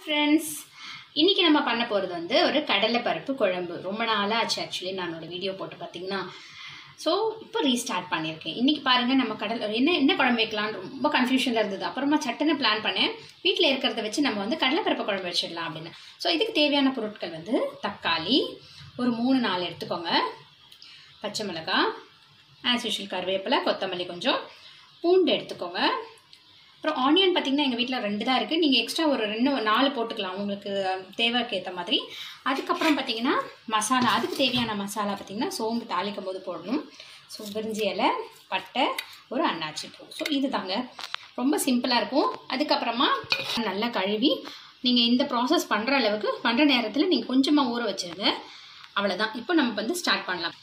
friends இன்றைக்கி நம்ம பண்ண போகிறது வந்து ஒரு கடலை பருப்பு குழம்பு ரொம்ப நாளாக ஆச்சு ஆக்சுவலி நான் ஒரு வீடியோ போட்டு பார்த்தீங்கன்னா ஸோ இப்போ ரீஸ்டார்ட் பண்ணியிருக்கேன் இன்றைக்கி பாருங்கள் நம்ம கடல் என்ன என்ன குழம்பு வைக்கலாம்னு ரொம்ப கன்ஃபியூஷனில் இருந்தது அப்புறமா சட்டுன்னு பிளான் பண்ணேன் வீட்டில் இருக்கிறத வச்சு நம்ம வந்து கடலைப்பருப்பு குழம்பு வச்சிடலாம் அப்படின்னு ஸோ இதுக்கு தேவையான பொருட்கள் வந்து தக்காளி ஒரு மூணு நாலு எடுத்துக்கோங்க பச்சை மிளகாய் ஆஸ் யூஷுவல் கருவேப்பிலை கொத்தமல்லி கொஞ்சம் பூண்டு எடுத்துக்கோங்க அப்புறம் ஆனியன் பார்த்தீங்கன்னா எங்கள் வீட்டில் ரெண்டு தான் இருக்குது நீங்கள் எக்ஸ்ட்ரா ஒரு ரெண்டு நாலு போட்டுக்கலாம் உங்களுக்கு தேவைக்கு ஏற்ற மாதிரி அதுக்கப்புறம் பார்த்தீங்கன்னா மசாலா அதுக்கு தேவையான மசாலா பார்த்தீங்கன்னா சோம்பு தாளிக்கும் போது போடணும் ஸோ பிரிஞ்சி இலை பட்டை ஒரு அன்னாச்சி பூ ஸோ இது தாங்க ரொம்ப சிம்பிளாக இருக்கும் அதுக்கப்புறமா நல்லா கழுவி நீங்கள் இந்த ப்ராசஸ் பண்ணுற அளவுக்கு பண்ணுற நேரத்தில் நீங்கள் கொஞ்சமாக ஊற வச்சுருங்க அவ்வளோதான் இப்போ நம்ம வந்து ஸ்டார்ட் பண்ணலாம்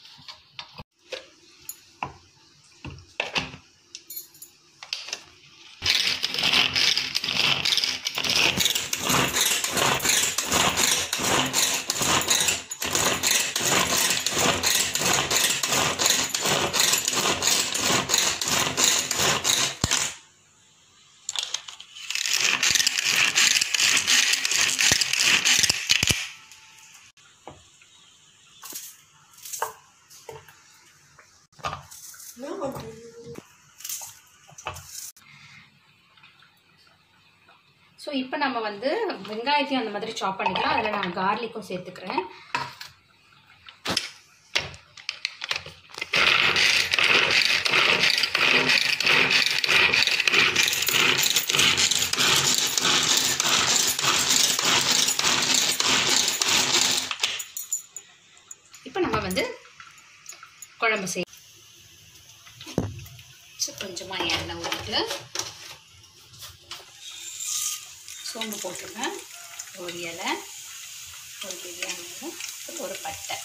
ஸோ இப்போ நம்ம வந்து வெங்காயத்தையும் அந்த மாதிரி சாப் பண்ணிக்கலாம் அதில் நான் கார்லிக்கும் சேர்த்துக்கிறேன் இப்போ நம்ம வந்து குழம்பு செய் கொஞ்சமாக எண்ணெய் ஊற்றிட்டு சோம்பு போட்டுருங்க ஒரு இலை ஒரு பிரியாணி ஒரு பட்டை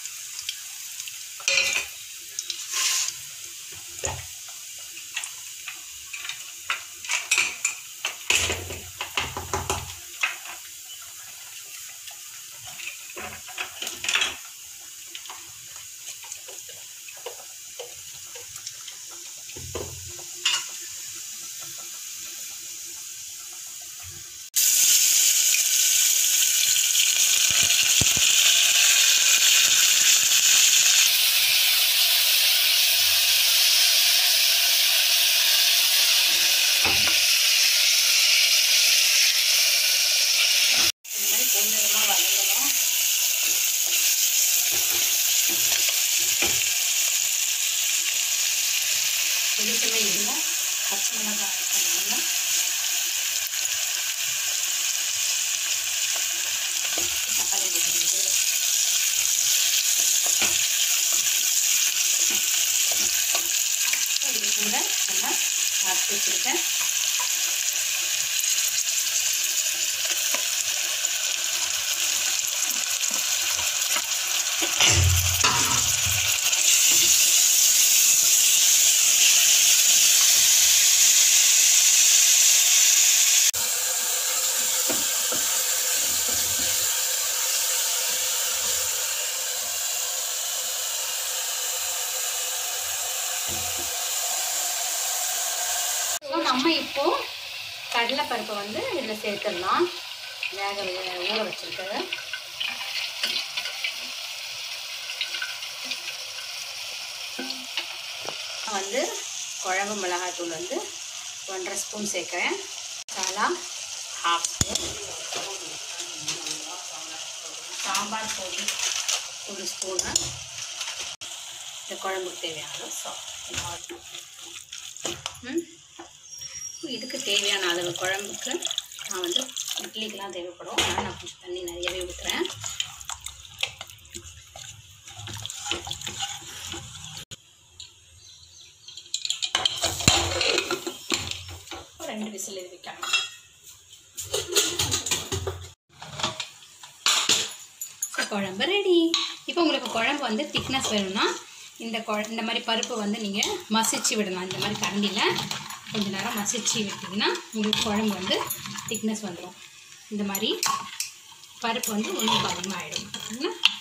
இந்த மாதிரி பொன்னிறமாக வதங்கணும் வெளிச்சமே இல்லை பச்சை மிளகாய் இருக்கணும் தக்காளி போட்டுக்கிட்டு இது கூட நல்லா வறுத்து வச்சுருக்கேன் ஸோ நம்ம இப்போ கடலைப்பருப்பை வந்து இதில் சேர்த்துடலாம் வேக வே- ஊற வச்சுருக்கிறது வந்து குழம்பு மிளகாய்த்தூள் வந்து ஒன்றரை ஸ்பூன் சேர்க்குறேன் மசாலா ஹாஃப் ஸ்பூன் சாம்பார் பொடி ஒரு ஸ்பூனு இந்த குழம்புக்கு தேவையான சால்ட் ம் இதுக்கு தேவையான அளவு குழம்புக்கு நான் வந்து இட்லிக்கெலாம் தேவைப்படும் அதனால் நான் கொஞ்சம் தண்ணி நிறையவே ஊற்றுறேன் ரெண்டு விசில் இது வைக்கணும் So, குழம்பு ரெடி இப்போ உங்களுக்கு குழம்பு வந்து திக்னஸ் வேணும்னா இந்த குழ இந்த மாதிரி பருப்பு வந்து நீங்கள் மசிச்சு விடலாம் இந்த மாதிரி கரண்டியில் கொஞ்ச நேரம் மசிச்சு விட்டிங்கன்னா உங்களுக்கு குழம்பு வந்து திக்னஸ் வந்துடும் இந்த மாதிரி பருப்பு வந்து ஒன்றும் அதிகமாகிடும்